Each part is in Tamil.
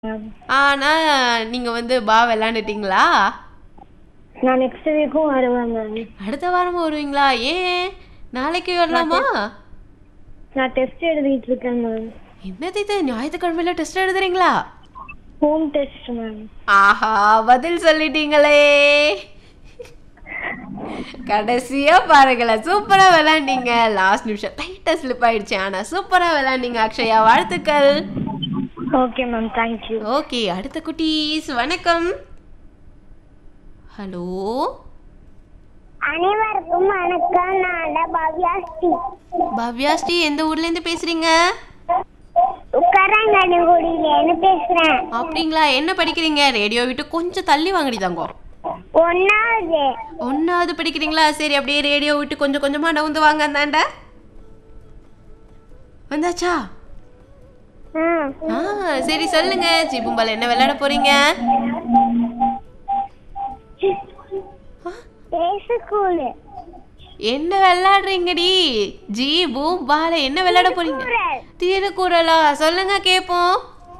மேம் ஆனா நீங்க வந்து பா விளையாண்டுட்டீங்களா நான் நெக்ஸ்ட் வீக்கும் வருவேன் மேம் அடுத்த வாரமும் வருவீங்களா ஏன் நாளைக்கு வரலாமா நான் டெஸ்ட் எழுதிட்டு இருக்கேன் மேம் என்னது இது ஞாயிற்றுக்கிழமையில டெஸ்ட் எழுதுறீங்களா ஹோம் டெஸ்ட் மேம் ஆஹா பதில் சொல்லிட்டீங்களே கடைசியா பாருங்களேன் சூப்பரா விளையாண்டீங்க லாஸ்ட் நிமிஷம் லைட்டா ஸ்லிப் ஆயிடுச்சு ஆனா சூப்பரா விளையாண்டீங்க அக்ஷயா வாழ்த்துக்கள் ஓகே மேம் தேங்க்யூ ஓகே அடுத்த குட்டீஸ் வணக்கம் ஹலோ அனைவருக்கும் வணக்கம் நான் பவ்யாஸ்தி பவ்யாஸ்ரீ எந்த ஊர்ல இருந்து பேசுறீங்க உக்கரங்கனகுடியிலேருந்து பேசுறேன் அப்படிங்களா என்ன படிக்கிறீங்க ரேடியோ விட்டு கொஞ்சம் தள்ளி வாங்கடி தங்கோ ஒன்னாவது ஒன்னாவது படிக்கிறீங்களா சரி அப்படியே ரேடியோ விட்டு கொஞ்சம் கொஞ்சமா நவுந்து வாங்க அந்தாண்ட வந்தாச்சா ஆ சரி சொல்லுங்க ஜிபும்பால் என்ன விளையாட போறீங்க ஸ்கூலு என்ன விளையாடுறீங்கடி ஜி பூம் பால என்ன விளையாட போறீங்க திருக்குறளா சொல்லுங்க கேப்போம்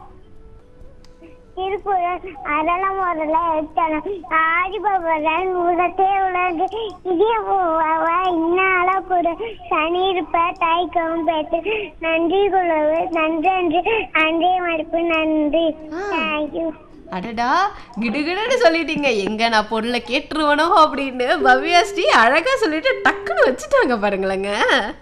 திருக்குறள் அதெல்லாம் முதல்ல எடுத்தணும் ஆதிபவரன் உலகத்தே உலகு இதே பூவாவா இன்னால கூட சனி இருப்ப தாய்க்கவும் பேத்து நன்றி குழவு நன்றன்று அன்றே மறுப்பு நன்றி ஆ. தேங்க்யூ அடடா கிடுகிடுன்னு சொல்லிட்டீங்க எங்க நான் பொருளை கேட்டுருவனோ அப்படின்னு பவ்யாஸ்ரீ அழகா சொல்லிட்டு டக்குன்னு வச்சுட்டாங்க பாருங்களேங்க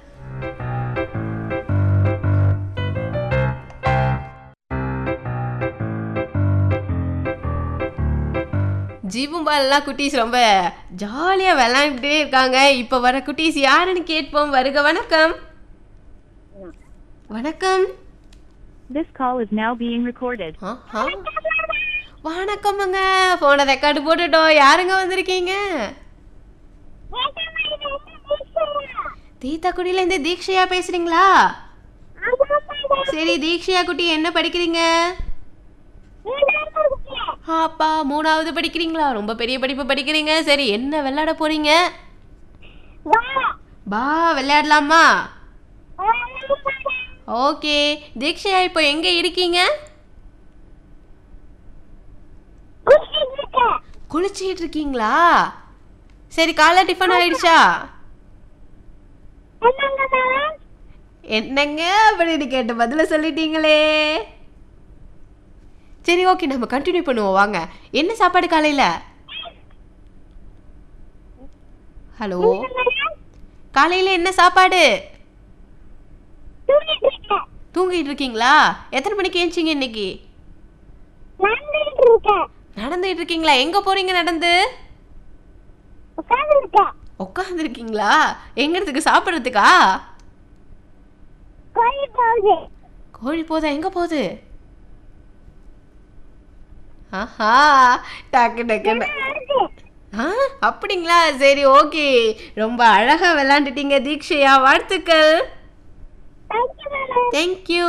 ஜீபும்பாலெல்லாம் குட்டீஸ் ரொம்ப ஜாலியா விளையாண்டுட்டே இருக்காங்க இப்போ வர குட்டீஸ் யாருன்னு கேட்போம் வருக வணக்கம் வணக்கம் This call is now being recorded. ஆஹா. வணக்கம்ங்க போன ரெக்கார்டு போட்டுட்டோம் யாருங்க வந்திருக்கீங்க தீத்தாக்குடியில இருந்து தீக்ஷையா பேசுறீங்களா சரி தீக்ஷையா குட்டி என்ன படிக்கிறீங்க அப்பா மூணாவது படிக்கிறீங்களா ரொம்ப பெரிய படிப்பு படிக்கிறீங்க சரி என்ன விளையாட போறீங்க பா விளையாடலாமா ஓகே தீக்ஷையா இப்போ எங்க இருக்கீங்க குளிச்சிட்டு இருக்கீங்களா சரி காலை டிஃபன் ஆயிடுச்சா என்னங்க அப்படின்னு கேட்ட பதில சொல்லிட்டீங்களே சரி ஓகே நம்ம கண்டினியூ பண்ணுவோம் வாங்க என்ன சாப்பாடு காலையில ஹலோ காலையில என்ன சாப்பாடு தூங்கிட்டு இருக்கீங்களா எத்தனை மணிக்கு ஏஞ்சிங்க இன்னைக்கு நடந்துட்டு இருக்கீங்களா எங்க போறீங்க நடந்து உட்கார்ந்து இருக்கீங்களா எங்கறதுக்கு சாப்பிடுறதுக்கா கோழி போதா எங்க போகுது ஆஹா டக்கு டக்குன்னு ஆ அப்படிங்களா சரி ஓகே ரொம்ப அழகா விளையாண்டுட்டீங்க தீக்ஷையா வாழ்த்துக்கள் தேங்க்யூ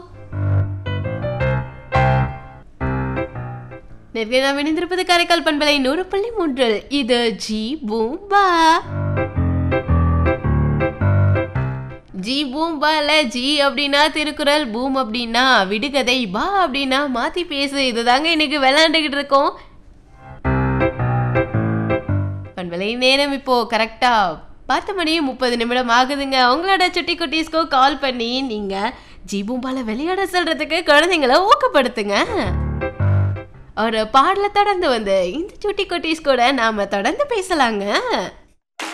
நிறைய நாம் இணைந்திருப்பது காரைக்கால் பண்பலை நூறு புள்ளி மூன்றில் இது ஜி பூம்பா ஜி பூம்பால ஜி அப்படின்னா திருக்குறள் பூம் அப்படின்னா விடுகதை பா அப்படின்னா மாத்தி பேசு இதுதாங்க இன்னைக்கு விளையாண்டுகிட்டு இருக்கோம் பண்பலை நேரம் இப்போ கரெக்டா பத்து மணி முப்பது நிமிடம் ஆகுதுங்க உங்களோட சுட்டி குட்டீஸ்க்கோ கால் பண்ணி நீங்க ஜீபூம்பால விளையாட சொல்றதுக்கு குழந்தைங்கள ஊக்கப்படுத்துங்க ஒரு பாடலை தொடர்ந்து வந்து இந்த சுட்டி குட்டீஸ் கூட நாம தொடர்ந்து பேசலாங்க